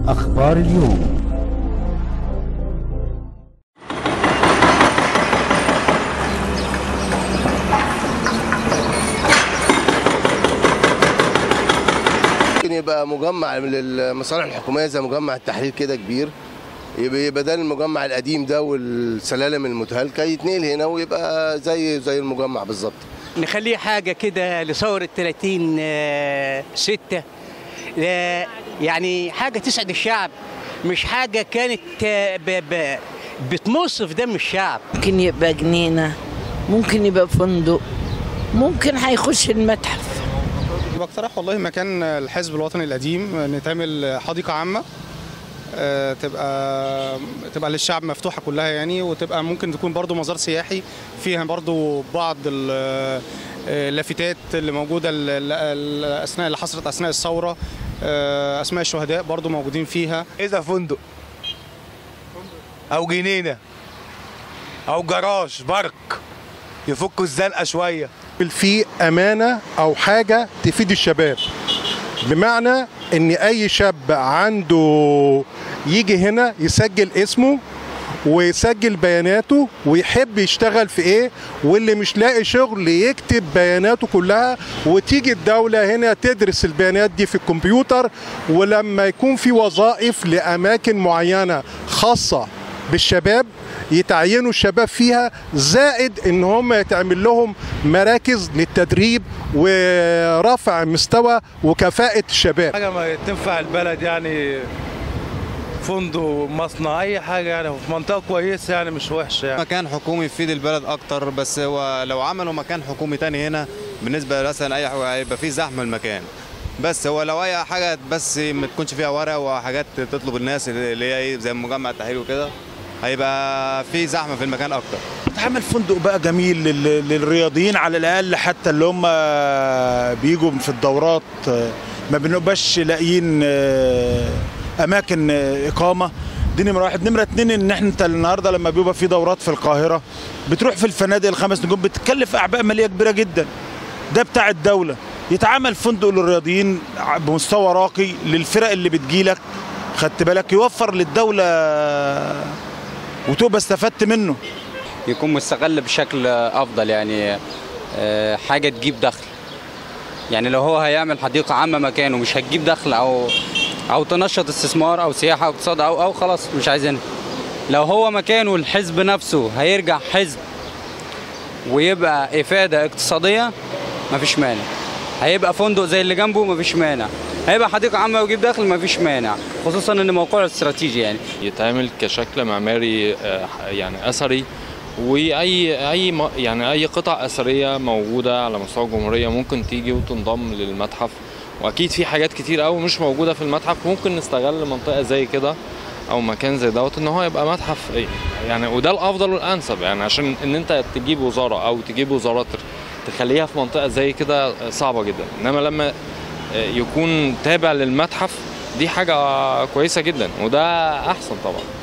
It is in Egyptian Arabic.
أخبار اليوم ممكن يبقى مجمع للمصالح الحكوميه زي مجمع التحرير كده كبير يبقى بدل المجمع القديم ده والسلالم المتهالكه يتنقل هنا ويبقى زي زي المجمع بالظبط نخليه حاجة كده لثورة 30 آه، ستة لا- يعني حاجة تسعد الشعب مش حاجة كانت آه، ب- ب- بتمص في دم الشعب ممكن يبقى جنينة ممكن يبقى فندق ممكن هيخش المتحف بقترح والله مكان الحزب الوطني القديم نتعمل حديقة عامة آه، تبقى تبقى للشعب مفتوحة كلها يعني وتبقى ممكن تكون برضو مزار سياحي فيها برضو بعض ال- آه، اللافتات اللي موجودة ال- ال- ال- أثناء اللي حصلت أثناء الثورة آه، أسماء الشهداء برضو موجودين فيها إذا فندق أو جنينة أو جراج بارك يفكوا الزنقة شوية في امانه او حاجه تفيد الشباب بمعنى ان اي شاب عنده يجي هنا يسجل اسمه ويسجل بياناته ويحب يشتغل في ايه واللي مش لاقي شغل يكتب بياناته كلها وتيجي الدولة هنا تدرس البيانات دي في الكمبيوتر ولما يكون في وظائف لأماكن معينة خاصة بالشباب يتعينوا الشباب فيها زائد ان هم يتعمل لهم مراكز للتدريب ورفع مستوى وكفاءة الشباب حاجة ما تنفع البلد يعني فندق مصنع أي حاجة يعني في منطقة كويسة يعني مش وحشة يعني مكان حكومي يفيد البلد اكتر بس هو لو عملوا مكان حكومي تاني هنا بالنسبه مثلا اي حاجه هيبقى فيه زحمه المكان بس هو لو اي حاجه بس ما تكونش فيها ورق وحاجات تطلب الناس اللي هي ايه زي مجمع التحرير وكده هيبقى في زحمه في المكان اكتر اتعمل فندق بقى جميل لل- للرياضيين على الاقل حتى اللي هم بيجوا في الدورات ما بنبقاش لاقيين اماكن اقامه دي نمره واحد نمره اتنين ان احنا انت النهارده لما بيبقى في دورات في القاهره بتروح في الفنادق الخمس نجوم بتكلف اعباء ماليه كبيره جدا ده بتاع الدوله يتعمل فندق للرياضيين بمستوى راقي للفرق اللي بتجيلك خدت بالك يوفر للدوله وتبقى استفدت منه يكون مستغل بشكل افضل يعني آه، حاجه تجيب دخل يعني لو هو هيعمل حديقه عامه مكانه مش هتجيب دخل او او تنشط استثمار او سياحه او اقتصاد او او خلاص مش عايزينها لو هو مكانه الحزب نفسه هيرجع حزب ويبقى افاده اقتصاديه مفيش مانع هيبقى فندق زي اللي جنبه مفيش مانع هيبقى حديقه عامه ويجيب دخل مفيش مانع خصوصا ان موقعه استراتيجي يعني يتعمل كشكل معماري آه، يعني اثري واي اي م- يعني اي قطع اثريه موجوده على مستوى الجمهوريه ممكن تيجي وتنضم للمتحف واكيد في حاجات كتير قوي مش موجوده في المتحف ممكن نستغل منطقه زي كده او مكان زي دوت ان هو يبقى متحف يعني وده الافضل والانسب يعني عشان ان انت تجيب وزاره او تجيب وزارات تخليها في منطقه زي كده صعبه جدا انما لما يكون تابع للمتحف دي حاجه كويسه جدا وده احسن طبعا